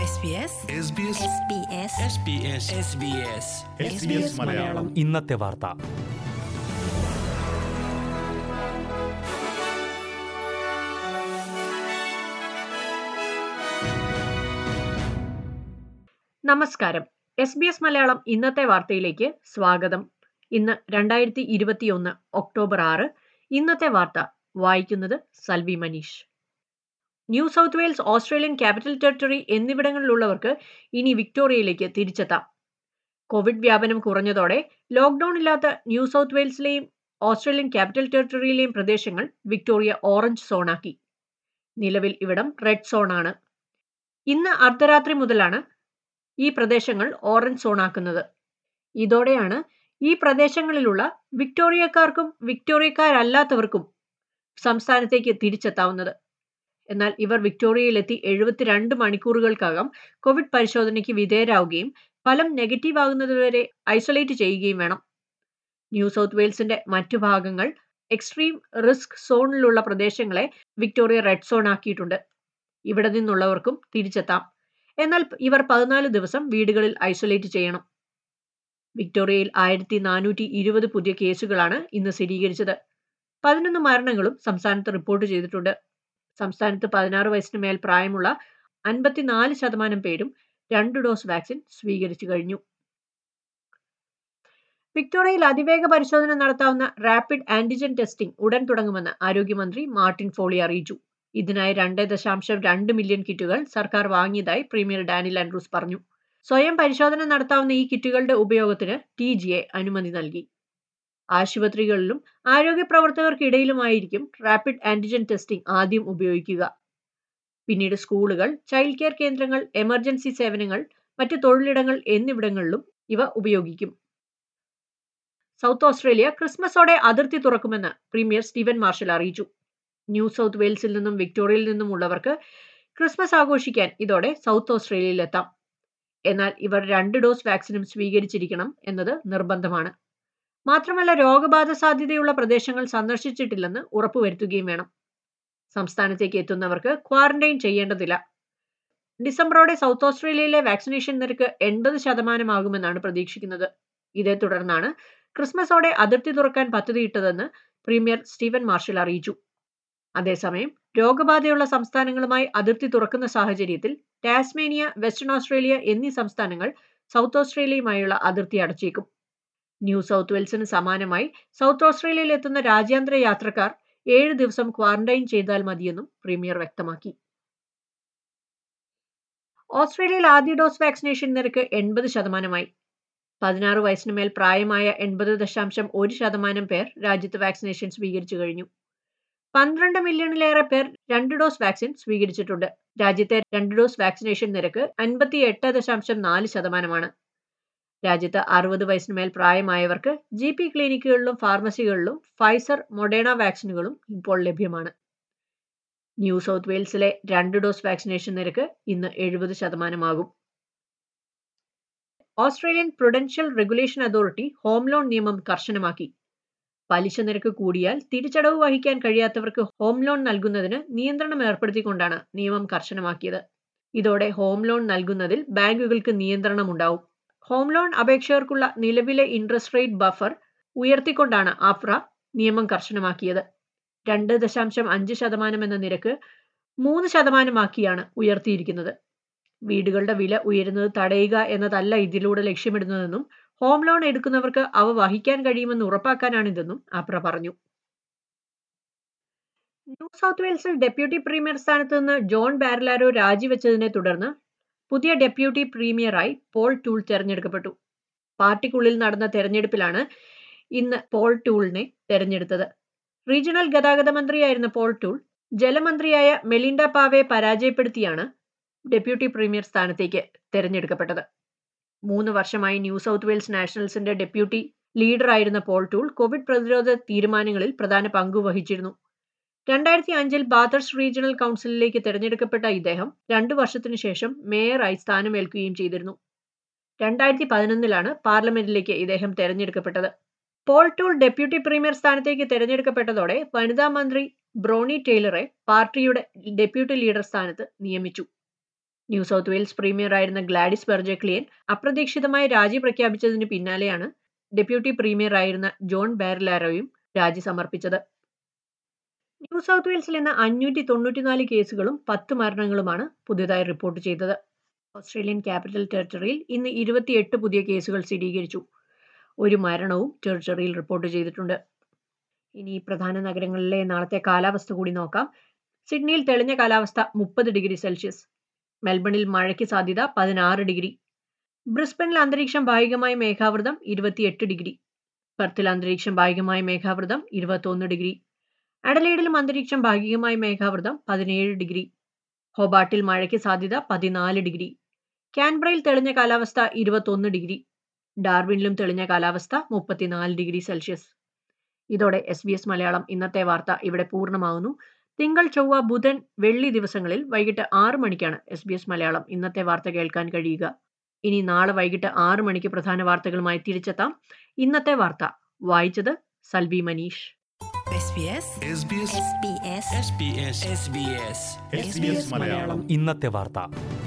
SBS SBS SBS Malayalam ഇന്നത്തെ വാർത്ത നമസ്കാരം എസ് ബി എസ് മലയാളം ഇന്നത്തെ വാർത്തയിലേക്ക് സ്വാഗതം ഇന്ന് രണ്ടായിരത്തി ഇരുപത്തിയൊന്ന് ഒക്ടോബർ ആറ് ഇന്നത്തെ വാർത്ത വായിക്കുന്നത് Salvi Manish New South Wales Australian Capital Territory എന്നിവിടങ്ങളിലുള്ളവർക്ക് ഇനി വിക്ടോറിയയിലേക്ക് തിരിച്ചെത്താം കോവിഡ് വ്യാപനം കുറഞ്ഞതോടെ ലോക്ക്ഡൌൺ ഇല്ലാത്ത ന്യൂ സൗത്ത് വെയിൽസിലെയും ഓസ്ട്രേലിയൻ ക്യാപിറ്റൽ ടെറിട്ടറിയിലെയും പ്രദേശങ്ങൾ വിക്ടോറിയ ഓറഞ്ച് സോണാക്കി നിലവിൽ ഇവിടം റെഡ് സോണാണ് ഇന്ന് അർദ്ധരാത്രി മുതലാണ് ഈ പ്രദേശങ്ങൾ ഓറഞ്ച് സോണാക്കുന്നത് ഇതോടെയാണ് ഈ പ്രദേശങ്ങളിലുള്ള വിക്ടോറിയക്കാർക്കും വിക്ടോറിയക്കാരല്ലാത്തവർക്കും സംസ്ഥാനത്തേക്ക് തിരിച്ചെത്താവുന്നത് എന്നാൽ ഇവർ വിക്ടോറിയയിലെത്തി എഴുപത്തിരണ്ട് മണിക്കൂറുകൾക്കകം കോവിഡ് പരിശോധനയ്ക്ക് വിധേയരാവുകയും ഫലം നെഗറ്റീവ് ആകുന്നതുവരെ ഐസൊലേറ്റ് ചെയ്യുകയും വേണം ന്യൂ സൗത്ത് വെയിൽസിന്റെ മറ്റു ഭാഗങ്ങൾ എക്സ്ട്രീം റിസ്ക് സോണിലുള്ള പ്രദേശങ്ങളെ വിക്ടോറിയ റെഡ് സോൺ ആക്കിയിട്ടുണ്ട് ഇവിടെ നിന്നുള്ളവർക്കും തിരിച്ചെത്താം എന്നാൽ ഇവർ പതിനാല് ദിവസം വീടുകളിൽ ഐസൊലേറ്റ് ചെയ്യണം വിക്ടോറിയയിൽ ആയിരത്തി നാനൂറ്റി ഇരുപത് പുതിയ കേസുകളാണ് ഇന്ന് സ്ഥിരീകരിച്ചത് പതിനൊന്ന് മരണങ്ങളും സംസ്ഥാനത്ത് റിപ്പോർട്ട് ചെയ്തിട്ടുണ്ട് സംസ്ഥാനത്ത് പതിനാറ് വയസ്സിന് മേൽ പ്രായമുള്ള അൻപത്തിനാല് ശതമാനം പേരും രണ്ട് ഡോസ് വാക്സിൻ സ്വീകരിച്ചു കഴിഞ്ഞു വിക്ടോറിയയിൽ അതിവേഗ പരിശോധന നടത്താവുന്ന റാപ്പിഡ് ആന്റിജൻ ടെസ്റ്റിംഗ് ഉടൻ തുടങ്ങുമെന്ന് ആരോഗ്യമന്ത്രി മാർട്ടിൻ ഫോളി അറിയിച്ചു ഇതിനായി രണ്ട് ദശാംശം രണ്ട് മില്യൺ കിറ്റുകൾ സർക്കാർ വാങ്ങിയതായി പ്രീമിയർ ഡാനിൽ ആൻഡ്രൂസ് പറഞ്ഞു സ്വയം പരിശോധന നടത്താവുന്ന ഈ കിറ്റുകളുടെ ഉപയോഗത്തിന് ടി ജി എ അനുമതി നൽകി ആശുപത്രികളിലും ആരോഗ്യ പ്രവർത്തകർക്കിടയിലുമായിരിക്കും റാപ്പിഡ് ആന്റിജൻ ടെസ്റ്റിംഗ് ആദ്യം ഉപയോഗിക്കുക പിന്നീട് സ്കൂളുകൾ ചൈൽഡ് കെയർ കേന്ദ്രങ്ങൾ എമർജൻസി സേവനങ്ങൾ മറ്റ് തൊഴിലിടങ്ങൾ എന്നിവിടങ്ങളിലും ഇവ ഉപയോഗിക്കും സൗത്ത് ഓസ്ട്രേലിയ ക്രിസ്മസോടെ അതിർത്തി തുറക്കുമെന്ന് പ്രീമിയർ സ്റ്റീവൻ മാർഷൽ അറിയിച്ചു ന്യൂ സൗത്ത് വെയിൽസിൽ നിന്നും വിക്ടോറിയയിൽ നിന്നുമുള്ളവർക്ക് ക്രിസ്മസ് ആഘോഷിക്കാൻ ഇതോടെ സൗത്ത് ഓസ്ട്രേലിയയിൽ എത്താം എന്നാൽ ഇവർ രണ്ട് ഡോസ് വാക്സിനും സ്വീകരിച്ചിരിക്കണം എന്നത് നിർബന്ധമാണ് മാത്രമല്ല രോഗബാധ സാധ്യതയുള്ള പ്രദേശങ്ങൾ സന്ദർശിച്ചിട്ടില്ലെന്ന് ഉറപ്പുവരുത്തുകയും വേണം സംസ്ഥാനത്തേക്ക് എത്തുന്നവർക്ക് ക്വാറന്റൈൻ ചെയ്യേണ്ടതില്ല ഡിസംബറോടെ സൗത്ത് ഓസ്ട്രേലിയയിലെ വാക്സിനേഷൻ നിരക്ക് എൺപത് ശതമാനമാകുമെന്നാണ് പ്രതീക്ഷിക്കുന്നത് ഇതേ തുടർന്നാണ് ക്രിസ്മസോടെ അതിർത്തി തുറക്കാൻ പദ്ധതിയിട്ടതെന്ന് പ്രീമിയർ സ്റ്റീവൻ മാർഷൽ അറിയിച്ചു അതേസമയം രോഗബാധയുള്ള സംസ്ഥാനങ്ങളുമായി അതിർത്തി തുറക്കുന്ന സാഹചര്യത്തിൽ ടാസ്മേനിയ വെസ്റ്റേൺ ഓസ്ട്രേലിയ എന്നീ സംസ്ഥാനങ്ങൾ സൗത്ത് ഓസ്ട്രേലിയയുമായുള്ള അതിർത്തി അടച്ചേക്കും ന്യൂ സൗത്ത് വെയിൽസിന് സമാനമായി സൗത്ത് ഓസ്ട്രേലിയയിൽ എത്തുന്ന രാജ്യാന്തര യാത്രക്കാർ ഏഴ് ദിവസം ക്വാറന്റൈൻ ചെയ്താൽ മതിയെന്നും പ്രീമിയർ വ്യക്തമാക്കി ഓസ്ട്രേലിയയിൽ ആദ്യ ഡോസ് വാക്സിനേഷൻ നിരക്ക് എൺപത് ശതമാനമായി പതിനാറ് വയസ്സിന് മേൽ പ്രായമായ എൺപത് ദശാംശം ഒരു ശതമാനം പേർ രാജ്യത്ത് വാക്സിനേഷൻ സ്വീകരിച്ചു കഴിഞ്ഞു പന്ത്രണ്ട് മില്യണിലേറെ പേർ രണ്ട് ഡോസ് വാക്സിൻ സ്വീകരിച്ചിട്ടുണ്ട് രാജ്യത്തെ രണ്ട് ഡോസ് വാക്സിനേഷൻ നിരക്ക് അൻപത്തി എട്ട് ദശാംശം നാല് ശതമാനമാണ് രാജ്യത്ത് അറുപത് വയസ്സിന് മേൽ പ്രായമായവർക്ക് ജി പി ക്ലിനിക്കുകളിലും ഫാർമസികളിലും ഫൈസർ മൊഡേണ വാക്സിനുകളും ഇപ്പോൾ ലഭ്യമാണ് ന്യൂ സൗത്ത് വെയിൽസിലെ രണ്ട് ഡോസ് വാക്സിനേഷൻ നിരക്ക് ഇന്ന് എഴുപത് ശതമാനമാകും Australian prudential regulation authority home loan നിയമം കർശനമാക്കി പലിശ നിരക്ക് കൂടിയാൽ തിരിച്ചടവ് വഹിക്കാൻ കഴിയാത്തവർക്ക് ഹോം ലോൺ നൽകുന്നതിന് നിയന്ത്രണം ഏർപ്പെടുത്തിക്കൊണ്ടാണ് നിയമം കർശനമാക്കിയത് ഇതോടെ ഹോം ലോൺ നൽകുന്നതിൽ ബാങ്കുകൾക്ക് നിയന്ത്രണമുണ്ടാവും ഹോം ലോൺ അപേക്ഷകർക്കുള്ള നിലവിലെ ഇൻട്രസ്റ്റ് റേറ്റ് ബഫർ ഉയർത്തിക്കൊണ്ടാണ് ആഫ്ര നിയമം കർശനമാക്കിയത് രണ്ട് ദശാംശം അഞ്ച് ശതമാനം എന്ന നിരക്ക് മൂന്ന് ശതമാനമാക്കിയാണ് ഉയർത്തിയിരിക്കുന്നത് വീടുകളുടെ വില ഉയരുന്നത് തടയുക എന്നതല്ല ഇതിലൂടെ ലക്ഷ്യമിടുന്നതെന്നും ഹോം ലോൺ എടുക്കുന്നവർക്ക് അവ വഹിക്കാൻ കഴിയുമെന്ന് ഉറപ്പാക്കാനാണിതെന്നും ആപ്ര പറഞ്ഞു ന്യൂ സൗത്ത് വെയിൽസിൽ ഡെപ്യൂട്ടി പ്രീമിയർ സ്ഥാനത്ത് നിന്ന് ജോൺ ബാരലാരോ രാജിവെച്ചതിനെ തുടർന്ന് പുതിയ ഡെപ്യൂട്ടി പ്രീമിയറായി പോൾ ടൂൾ തെരഞ്ഞെടുക്കപ്പെട്ടു പാർട്ടിക്കുള്ളിൽ നടന്ന തെരഞ്ഞെടുപ്പിലാണ് ഇന്ന് പോൾ ടൂളിനെ തെരഞ്ഞെടുത്തത് റീജിയണൽ ഗതാഗത മന്ത്രിയായിരുന്ന പോൾ ടൂൾ ജലമന്ത്രിയായ മെലിൻഡ പാവെ പരാജയപ്പെടുത്തിയാണ് ഡെപ്യൂട്ടി പ്രീമിയർ സ്ഥാനത്തേക്ക് തെരഞ്ഞെടുക്കപ്പെട്ടത് മൂന്ന് വർഷമായി ന്യൂ സൗത്ത് വെയിൽസ് നാഷണൽസിന്റെ ഡെപ്യൂട്ടി ലീഡറായിരുന്ന പോൾ ടൂൾ കോവിഡ് പ്രതിരോധ തീരുമാനങ്ങളിൽ പ്രധാന പങ്ക് വഹിച്ചിരുന്നു രണ്ടായിരത്തി അഞ്ചിൽ ബാതർസ് റീജിയണൽ കൗൺസിലിലേക്ക് തെരഞ്ഞെടുക്കപ്പെട്ട ഇദ്ദേഹം രണ്ടു വർഷത്തിനു ശേഷം മേയറായി സ്ഥാനമേൽക്കുകയും ചെയ്തിരുന്നു രണ്ടായിരത്തി പതിനൊന്നിലാണ് പാർലമെന്റിലേക്ക് ഇദ്ദേഹം തെരഞ്ഞെടുക്കപ്പെട്ടത് പോൾ ടൂൾ ഡെപ്യൂട്ടി പ്രീമിയർ സ്ഥാനത്തേക്ക് തെരഞ്ഞെടുക്കപ്പെട്ടതോടെ വനിതാ മന്ത്രി ബ്രോണി ടെയ്ലറെ പാർട്ടിയുടെ ഡെപ്യൂട്ടി ലീഡർ സ്ഥാനത്ത് നിയമിച്ചു ന്യൂ സൗത്ത് വെയിൽസ് പ്രീമിയറായിരുന്ന ഗ്ലാഡിസ് ബെർജക്ലിയൻ അപ്രതീക്ഷിതമായി രാജി പ്രഖ്യാപിച്ചതിന് പിന്നാലെയാണ് ഡെപ്യൂട്ടി പ്രീമിയറായിരുന്ന ജോൺ ബാരലാരോയും രാജി സമർപ്പിച്ചത് ന്യൂ സൗത്ത് വെയിൽസിൽ ഇന്ന് അഞ്ഞൂറ്റി തൊണ്ണൂറ്റിനാല് കേസുകളും പത്ത് മരണങ്ങളുമാണ് പുതിയതായി റിപ്പോർട്ട് ചെയ്തത് ഓസ്ട്രേലിയൻ ക്യാപിറ്റൽ ടെറിട്ടറിയിൽ ഇന്ന് ഇരുപത്തിയെട്ട് പുതിയ കേസുകൾ സ്ഥിരീകരിച്ചു ഒരു മരണവും ടെറിട്ടറിയിൽ റിപ്പോർട്ട് ചെയ്തിട്ടുണ്ട് ഇനി പ്രധാന നഗരങ്ങളിലെ നാളത്തെ കാലാവസ്ഥ കൂടി നോക്കാം സിഡ്നിയിൽ തെളിഞ്ഞ കാലാവസ്ഥ മുപ്പത് ഡിഗ്രി സെൽഷ്യസ് മെൽബണിൽ മഴയ്ക്ക് സാധ്യത പതിനാറ് ഡിഗ്രി ബ്രിസ്ബനിൽ അന്തരീക്ഷം ഭാഗികമായി മേഘാവൃതം ഇരുപത്തിയെട്ട് ഡിഗ്രി പെർത്തിൽ അന്തരീക്ഷം ഭാഗികമായി മേഘാവൃതം ഇരുപത്തൊന്ന് ഡിഗ്രി അഡലേഡിലും അന്തരീക്ഷം ഭാഗികമായി മേഘാവൃതം പതിനേഴ് ഡിഗ്രി ഹോബാട്ടിൽ മഴയ്ക്ക് സാധ്യത പതിനാല് ഡിഗ്രി കാൻബ്രയിൽ തെളിഞ്ഞ കാലാവസ്ഥ ഇരുപത്തൊന്ന് ഡിഗ്രി ഡാർവിനിലും തെളിഞ്ഞ കാലാവസ്ഥ മുപ്പത്തിനാല് ഡിഗ്രി സെൽഷ്യസ് ഇതോടെ എസ് ബി എസ് മലയാളം ഇന്നത്തെ വാർത്ത ഇവിടെ പൂർണ്ണമാകുന്നു തിങ്കൾ ചൊവ്വ ബുധൻ വെള്ളി ദിവസങ്ങളിൽ വൈകിട്ട് ആറ് മണിക്കാണ് എസ് ബി എസ് മലയാളം ഇന്നത്തെ വാർത്ത കേൾക്കാൻ കഴിയുക ഇനി നാളെ വൈകിട്ട് ആറ് മണിക്ക് പ്രധാന വാർത്തകളുമായി തിരിച്ചെത്താം ഇന്നത്തെ വാർത്ത വായിച്ചത് Salvi Manish SBS SBS SBS SBS SBS SBS Malayalam ഇന്നത്തെ വാർത്ത